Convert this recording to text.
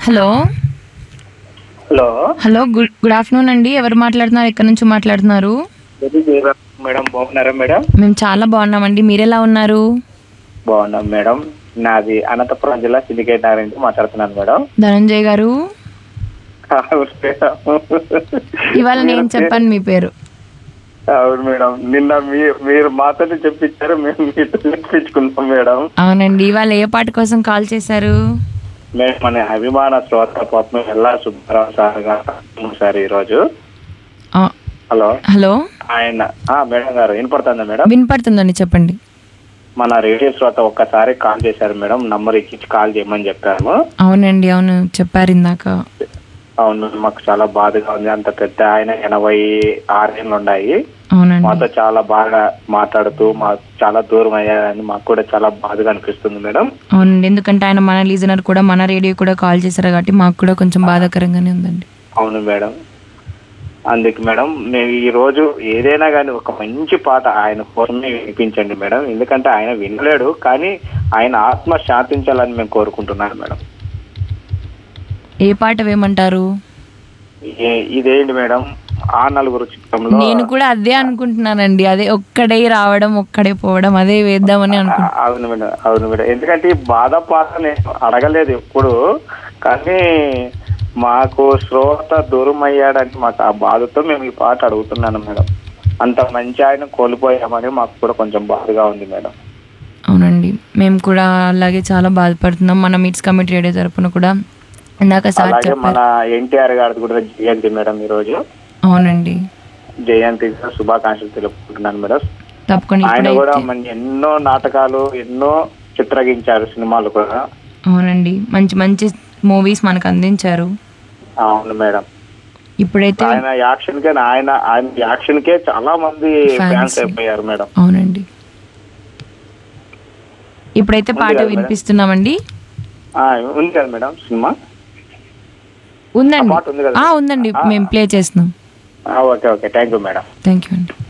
Hello hello hello good good afternoon అండి ఎవరు మాట్లాడుతున్నారు ఎక్కడి నుంచి మాట్లాడుతున్నారు మేడం బాగున్నారా మేడం మేము చాలా బాగున్నామండి మీరెలా ఉన్నారు బాగున్నాం మేడం నాది అనంతపురం జిల్లా సిండికేట్ నగర్ నుంచి మాట్లాడుతున్నాను మేడం ధనంజయ్ గారు అవును మేడం. ఇవాళ నేను చెప్పాను మీ పేరు అవును మేడం నిన్న మీ మీరు మాతో చెప్పించారు మేము మీతో చెప్పించుకున్నాం మేడం అవునండి ఇవాళ ఏ పాట కోసం కాల్ చేశారు మేము మన అభిమాన శ్రోత పాపం ఎల్లా సుబ్బారావు సార్ గారు సార్ ఈరోజు ఆ, హలో హలో ఆయన ఆ, మేడం గారు వినపడుతుందా మేడం వినపడుతుందండి చెప్పండి మన రేడియో శ్రోత ఒక్కసారి కాల్ చేశారు మేడం నంబర్ ఇచ్చి కాల్ చేయమని చెప్పాము అవునండి అవును చెప్పారు ఇందాక అవును మాకు చాలా బాధగా ఉంది అంత పెద్ద ఆయన ఎనభై ఆరేళ్ళు ఉన్నాయి అవునండి మాతో చాలా బాగా మాట్లాడుతూ మా చాలా దూరం అయ్యారని మాకు కూడా చాలా బాధగా అనిపిస్తుంది మేడం అవునండి ఎందుకంటే ఆయన మన లీజనర్ కూడా మన రేడియో కూడా కాల్ చేశారు కాబట్టి మాకు కూడా కొంచెం బాధాకరంగానే ఉందండి అవును మేడం అందుకు మేడం మేము ఈ రోజు ఏదైనా కానీ ఒక మంచి పాట ఆయన కోసమే వినిపించండి మేడం ఎందుకంటే ఆయన వినలేడు కానీ ఆయన ఆత్మ శాంతించాలని మేము కోరుకుంటున్నాను మేడం ఏ పాట వేయమంటారు ఏ- ఇదేంటి మేడం ఆ నలుగురు చిత్రంలో నేను కూడా అదే అనుకుంటున్నానండి అదే ఒక్కడే రావడం ఒక్కడే పోవడం అదే వేద్దామని అనుకుంటున్నాను ఆ- అవును మేడం అవును మేడం ఎందుకంటే ఈ బాధ పాట నేను అడగలేదు ఎప్పుడు కానీ మాకు శ్రోత దూరం అయ్యాడని మాకు ఆ బాధతో మేము ఈ పాట అడుగుతున్నాను మేడం అంత మంచి ఆయన కోల్పోయామని మాకు కూడా కొంచెం బాధగా ఉంది మేడం అవునండి మేము కూడా అలాగే చాలా బాధపడుతున్నాం మన మీట్స్ కమిటీ రేడియో తరపున కూడా ఇందాక సార్ అలాగే చెప్పారు మన ఎన్టీఆర్ గారిది కూడా జయంతి మేడం ఈ రోజు అవునండి జయంతి శుభాకాంక్షలు తెలుపుకుంటున్నాను మేడం తప్పకుండా ఆయన కూడా ఇప్పుడైతే మన ఎన్నో నాటకాలు ఎన్నో చిత్రగించారు సినిమాలు కూడా అవునండి మంచి మంచి మూవీస్ మనకు అందించారు అవును మేడం ఇప్పుడైతే ఆయన యాక్షన్ కే ఆయన ఆయన యాక్షన్ కే చాలా మంది Fans. ఫ్యాన్స్ అయిపోయారు మేడం అవునండి ఇప్పుడైతే ఉంది పాట కదా మేడం? వినిపిస్తున్నామండి ఆ, ఉంది కదా మేడం సినిమా ఉందండి ఆ పాట ఉంది కదా? ఆ, ఉందండి ఆ. మేము ప్లే చేస్తున్నాం ఆ, okay okay thank you madam thank you అండి